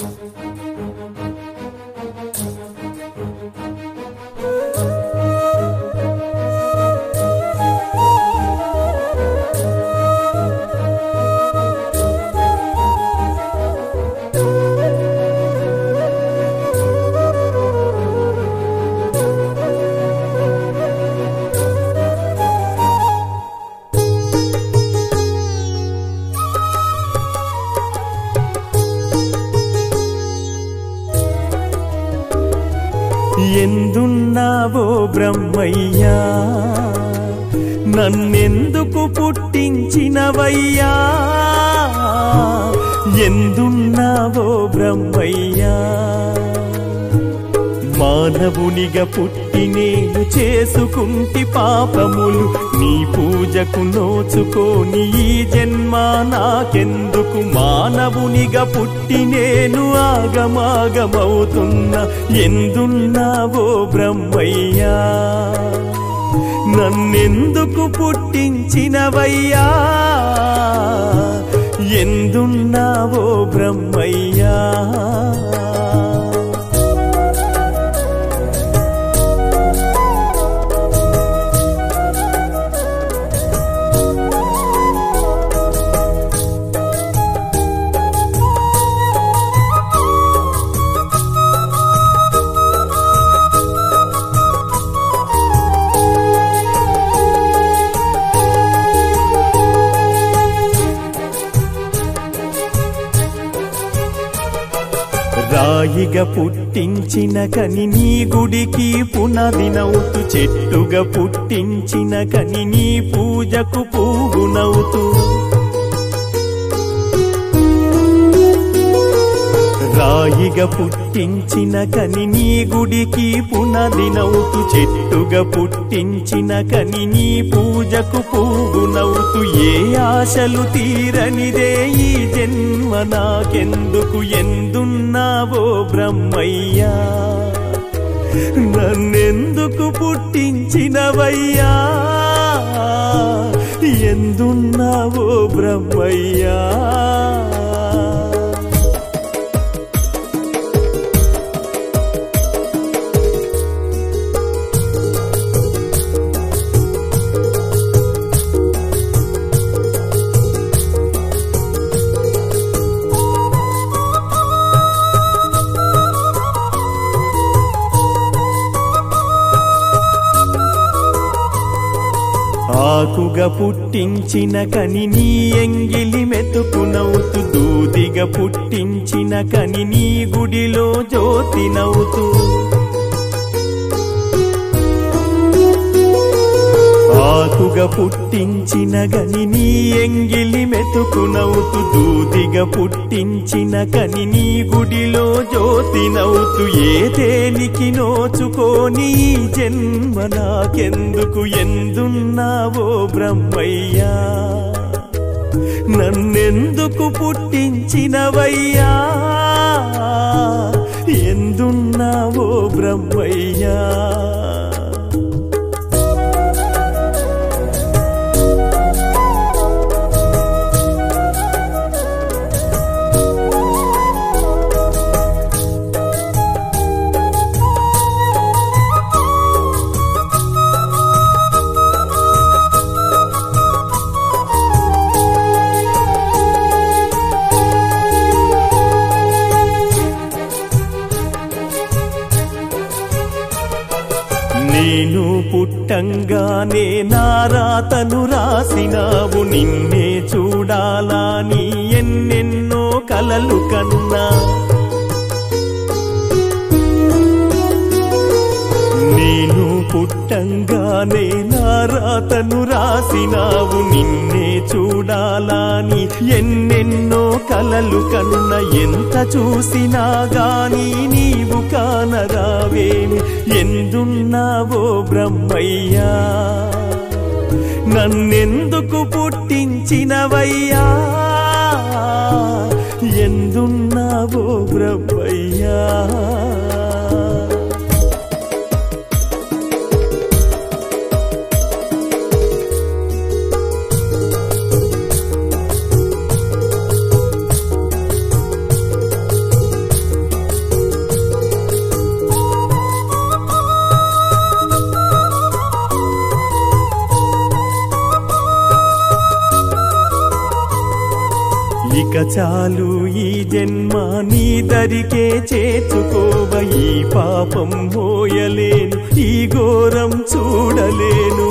ఎందున్నావో బ్రహ్మయ్యా నన్నెందుకు పుట్టించినవయ్యా ఎందున్నావో బ్రహ్మయ్యా మానవునిగా పుట్టి నేను చేసుకుంటి పాపములు నీ పూజకు నోచుకోని ఈ జన్మ నాకెందుకు మానవునిగా పుట్టి నేను ఆగమాగమవుతున్నా ఎందున్నావో బ్రహ్మయ్యా నన్నెందుకు పుట్టించినవయ్యా ఎందున్నావో బ్రహ్మయ్యా రాయిగా పుట్టించిన కని నీ గుడికి పునాదినవుతూ చెట్టుగా పుట్టించిన కని నీ పూజకు పువ్వునవుతూ రాయిగా పుట్టించిన కని నీ గుడికి పునాదినవుతూ చెట్టుగా పుట్టించిన కని నీ పూజకు పువ్వునవుతూ ఏ ఆశలు తీరనిదే ఈ జన్మ నాకెందుకు ఎందున్నావో బ్రహ్మయ్యా నన్నెందుకు పుట్టించినవయ్యా ఎందున్నావో బ్రహ్మయ్యా ఆకుగా పుట్టించిన కని నీ ఎంగిలి మెతుకునవుతూ దూదిగా పుట్టించిన కని నీ గుడిలో జ్యోతి నవ్వుతూ ఆకుగా పుట్టించిన గని నీ ఎంగిలి మెతుకునవుతూ దూదిగా పుట్టించిన కని నీ గుడిలో జ్యోతి నవ్వుతూ ఏ దేనికి నోచుకోని ఈ జన్మ నాకెందుకు ఎందున్నావో బ్రహ్మయ్యా నన్నెందుకు పుట్టించినవయ్యా ఎందున్నావో బ్రహ్మయ్యా నేను పుట్టంగానే నారాతను రాసినావు నిన్నే చూడాలని ఎన్నెన్నో కలలు కన్నా నేను పుట్టంగానే నారాతను రాసినావు నిన్నే చూడాలని ఎన్నెన్నో కలలు కన్న ఎంత చూసినా గాని నీవు కానరావేమి ఎందున్నావో బ్రహ్మయ్యా నన్నెందుకు పుట్టించినవయ్యా ఎందున్నావో బ్రహ్మయ్యా చాలు ఈ జన్మ నీ దరికే చేర్చుకోవ ఈ పాపం మోయలేను ఈ ఘోరం చూడలేను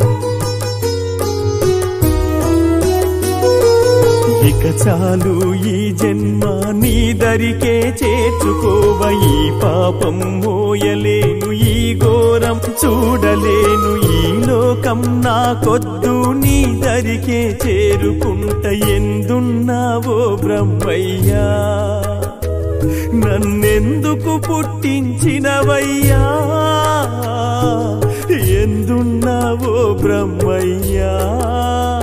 ఇక చాలు ఈ జన్మ నీ దరికే చేర్చుకోవ ఈ పాపం మోయలేను ఈ ఘోరం చూడలేను ఈ లోకం నాకొద్దు నీ దరికే చేరుకుంట ఎందున్నావో బ్రహ్మయ్యా నన్నెందుకు పుట్టించినవయ్యా ఎందున్నావో బ్రహ్మయ్యా